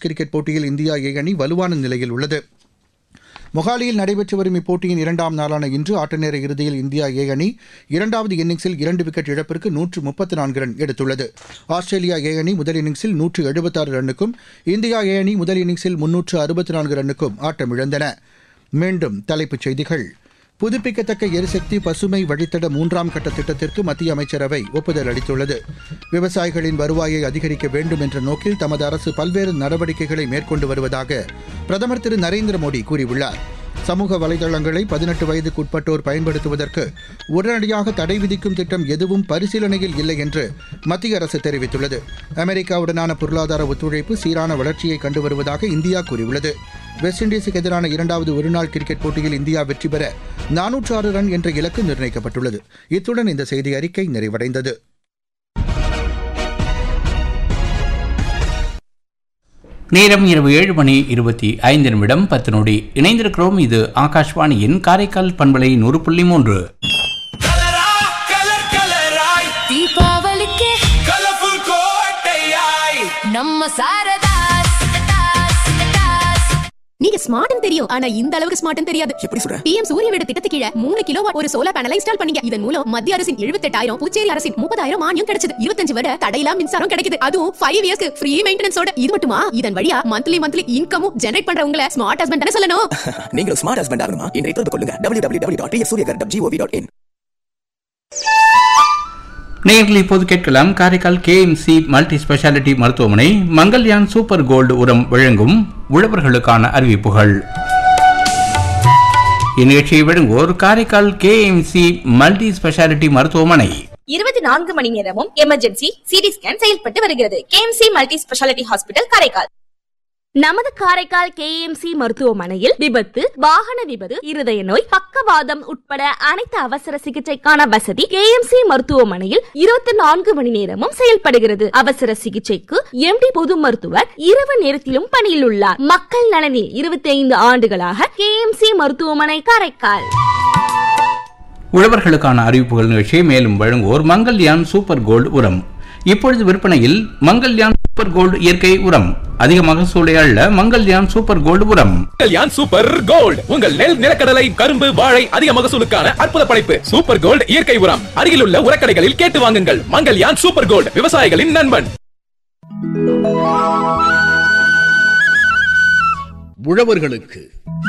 test cricket போட்டியில் India A அணி வலுவான நிலையில் உள்ளது மொஹாலியில் நடைபெற்று வரும் இப்போட்டியின் இரண்டாம் நாளான இன்று ஆட்டநேர இறுதியில் இந்தியா ஏ அணி இரண்டாவது இன்னிங்ஸில் இரண்டு விக்கெட் இழப்பிற்கு நூற்று முப்பத்து நான்கு ரன் எடுத்துள்ளது ஆஸ்திரேலியா ஏ அணி முதல் இன்னிங்ஸில் நூற்று எழுபத்தாறு ரன்னுக்கும் இந்தியா ஏ அணி முதல் இன்னிங்ஸில் முன்னூற்று அறுபத்தி நான்கு ரன்னுக்கும் ஆட்டமிழந்தன மீண்டும் தலைப்புச் செய்திகள் புதுப்பிக்கத்தக்க எரிசக்தி பசுமை வழித்தட மூன்றாம் கட்ட திட்டத்திற்கு மத்திய அமைச்சரவை ஒப்புதல் அளித்துள்ளது விவசாயிகளின் வருவாயை அதிகரிக்க வேண்டும் என்ற நோக்கில் தமது அரசு பல்வேறு நடவடிக்கைகளை மேற்கொண்டு வருவதாக பிரதமர் திரு நரேந்திர மோடி கூறியுள்ளார் சமூக வலைதளங்களை பதினெட்டு வயதுக்குட்பட்டோர் பயன்படுத்துவதற்கு உடனடியாக தடை விதிக்கும் திட்டம் எதுவும் பரிசீலனையில் இல்லை என்று மத்திய அரசு தெரிவித்துள்ளது அமெரிக்காவுடனான பொருளாதார ஒத்துழைப்பு சீரான வளர்ச்சியை கண்டு வருவதாக இந்தியா கூறியுள்ளது வெஸ்ட் இண்டீஸுக்கு எதிரான இரண்டாவது ஒருநாள் கிரிக்கெட் போட்டியில் இந்தியா வெற்றி பெற நானூற்று ஆறு ரன் என்ற இலக்கு நிர்ணயிக்கப்பட்டுள்ளது இத்துடன் இந்த செய்தி அறிக்கை நிறைவடைந்தது நேரம் இரவு ஏழு மணி இருபத்தி ஐந்து நிமிடம் பத்து நொடி இணைந்திருக்கிறோம் இது ஆகாஷ்வாணியின் காரைக்கால் பண்பலை நூறு புள்ளி மூன்று கலரா கலர் கலராய் தீபாவளிக்கு கலர்ஃபுல் கோட்டையாய் நம்ம சாரதாஸ் நீங்க ஸ்மார்ட்னு தெரியும் ஆனா இந்த அளவுக்கு ஸ்மார்ட்னு தெரியாது எப்படி சொல்ற பிஎம் சூரிய வீடு திட்டத்துக்கு கீழ மூணு கிலோ ஒரு சோலார் பேனலை இன்ஸ்டால் பண்ணீங்க இதன் மூலம் மத்திய அரசின் எழுபத்தெட்டாயிரம் புதுச்சேரி அரசின் முப்பதாயிரம் மானியம் கிடைச்சது இருபத்தஞ்சு வருட தடையில்லா மின்சாரம் கிடைக்குது அதுவும் ஃபைவ் இயர்ஸ்க்கு ஃப்ரீ மெயின்டெனன்ஸோட இது மட்டுமா இதன் வழியா மந்த்லி மந்த்லி இன்கமும் ஜெனரேட் பண்றவங்கள ஸ்மார்ட் ஹஸ்பண்ட் தானே சொல்லணும் நீங்களும் ஸ்மார்ட் ஹஸ்பண்ட் ஆகணுமா இன்றைய தொடர்பு கொள்ளுங்க W W W dot Suryaghar dot G O V dot in நேரில் இப்போது கேட்கலாம் காரைக்கால் கேஎம்சி மல்டி ஸ்பெஷாலிட்டி மருத்துவமனை மங்கல்யான் சூப்பர் கோல்டு உரம் வழங்கும் உழவர்களுக்கான அறிவிப்புகள் இந்நிகழ்ச்சியை வழங்குவோர் காரைக்கால் கேஎம்சி மல்டி ஸ்பெஷாலிட்டி மருத்துவமனை இருபத்தி நான்கு மணி நேரமும் எமர்ஜென்சி சிடி ஸ்கேன் செயல்பட்டு வருகிறது KMC multi speciality hospital Karaikal நமது காரைக்கால் கேஎம்சி மருத்துவமனையில் விபத்து வாகன விபத்து இருதய நோய் பக்கவாதம் உட்பட அனைத்து அவசர சிகிச்சைக்கான வசதி கேஎம்சி மருத்துவமனையில் இருபத்தி நான்கு மணி நேரமும் செயல்படுகிறது அவசர சிகிச்சைக்கு எம்டி பொது மருத்துவர் இரவு நேரத்திலும் பணியில் உள்ளார் மக்கள் நலனில் இருபத்தி ஐந்து ஆண்டுகளாக கேஎம்சி மருத்துவமனை காரைக்கால் உழவர்களுக்கான அறிவிப்புகள் நிகழ்ச்சியை மேலும் வழங்குவோர் மங்கல்யான் சூப்பர் கோல்டு உரம் இப்பொழுது விற்பனையில் மங்கல்யான் சூப்பர் கோல்டு இயற்கை உரம் அதிக மகசூலை அள்ள மங்கல்யான் சூப்பர் கோல்டு உரம் கல்யாண் சூப்பர் கோல்ட் உங்கள் நெல் நிலக்கடலை கரும்பு வாழை அதிக மகசூலுக்கான அற்புத படைப்பு சூப்பர் கோல்ட் இயற்கை உரம் அருகிலுள்ள உரக்கடைகளில் கேட்டு வாங்குங்கள் மங்கல்யான் சூப்பர் கோல்ட் விவசாயிகளின் நண்பன் உழவர்களுக்கு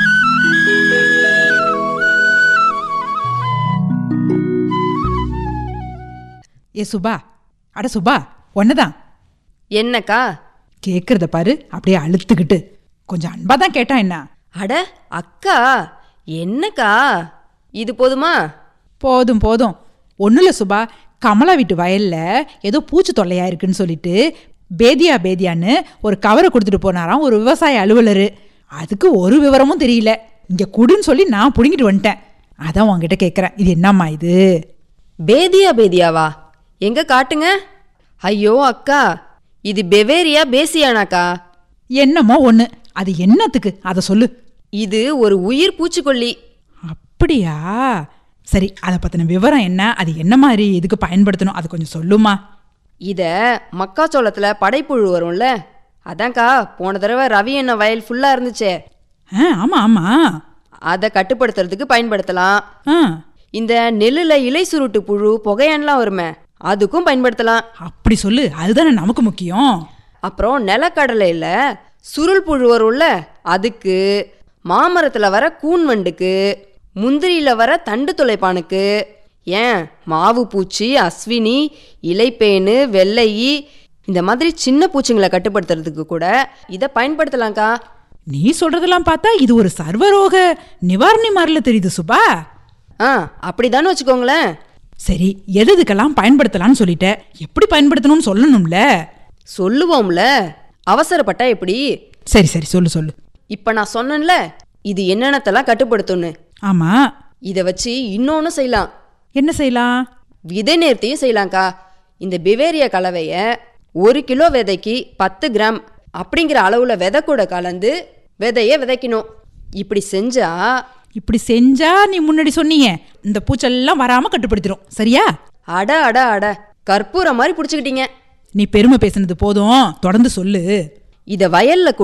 ஏ சுபா அட சுபா ஒன்னதான் என்னக்கா கேக்குறத பாரு அப்படியே அழுத்துக்கிட்டு கொஞ்சம் அன்பா தான் கேட்டா என்ன அட அக்கா என்னக்கா இது போதுமா போதும் போதும் ஒண்ணுல சுபா கமலா வீட்டு வயல்ல ஏதோ பூச்சி தொல்லையா இருக்குன்னு சொல்லிட்டு பேதியா பேதியான்னு ஒரு கவரை கொடுத்துட்டு போனாராம் ஒரு விவசாய அலுவலர் அதுக்கு ஒரு விவரமும் தெரியல இங்க குடுன்னு சொல்லி நான் புடுங்கிட்டு வந்துட்டேன் அதான் உன்கிட்ட கேட்குறேன் இது என்னம்மா இது பேதியா பேதியாவா எங்க காட்டுங்க ஐயோ அக்கா இது பெவேரியா பேசியானாக்கா என்னமோ ஒன்று அது என்னத்துக்கு அதை சொல்லு இது ஒரு உயிர் பூச்சிக்கொல்லி அப்படியா சரி அதை பற்றின விவரம் என்ன அது என்ன மாதிரி இதுக்கு பயன்படுத்தணும் அது கொஞ்சம் சொல்லுமா இத மக்காச்சோளத்துல படைப்புழு வரும்ல அதான்க்கா போன தடவை ரவி என்ன வயல் ஃபுல்லா இருந்துச்சே ஆ ஆமாம் ஆமாம் அதை கட்டுப்படுத்துறதுக்கு பயன்படுத்தலாம் ஆ இந்த நெல்லுல இலை சுருட்டு புழு புகையான்லாம் வருமே அதுக்கும் பயன்படுத்தலாம் அப்படி சொல்லு அதுதானே நமக்கு முக்கியம் அப்புறம் நிலக்கடலையில் சுருள் புழு வரும்ல அதுக்கு மாமரத்தில் வர கூன் வண்டுக்கு முந்திரியில் வர தண்டு துளைப்பானுக்கு ஏன் மாவு பூச்சி அஸ்வினி இலைப்பேனு வெள்ளையி இந்த மாதிரி சின்ன பூச்சிங்களை கட்டுப்படுத்துறதுக்கு கூட இதை பயன்படுத்தலாம்க்கா நீ சொல்றதெல்லாம் பார்த்தா இது ஒரு சர்வரோக நிவாரணி மாதிரில தெரியுது சுபா ஆ அப்படிதான்னு வச்சுக்கோங்களேன் சரி எது எதுக்கெல்லாம் பயன்படுத்தலாம்னு சொல்லிட்ட எப்படி பயன்படுத்தணும்னு சொல்லணும்ல சொல்லுவோம்ல அவசரப்பட்டா எப்படி சரி சரி சொல்லு சொல்லு இப்போ நான் சொன்னேன்ல இது என்னென்னத்தெல்லாம் கட்டுப்படுத்தும்னு ஆமா இதை வச்சு இன்னொன்று செய்யலாம் என்ன செய்யலாம் விதை நேர்த்தியும் செய்யலாம்க்கா இந்த பிவேரியா கலவையை ஒரு கிலோ விதைக்கு பத்து கிராம் அப்படிங்கிற அளவில் விதை கூட கலந்து விதைய விதைக்கணும் இப்படி செஞ்சா இப்படி செஞ்சா நீ முன்னாடி சொன்னீங்க இந்த பூச்செல்லாம் வராம கட்டுப்படுத்திடும் சரியா அட அட அட கற்பூரம் மாதிரி பிடிச்சிக்கிட்டீங்க நீ பெருமை பேசுனது போதும் தொடர்ந்து சொல்லு இதை வயல்ல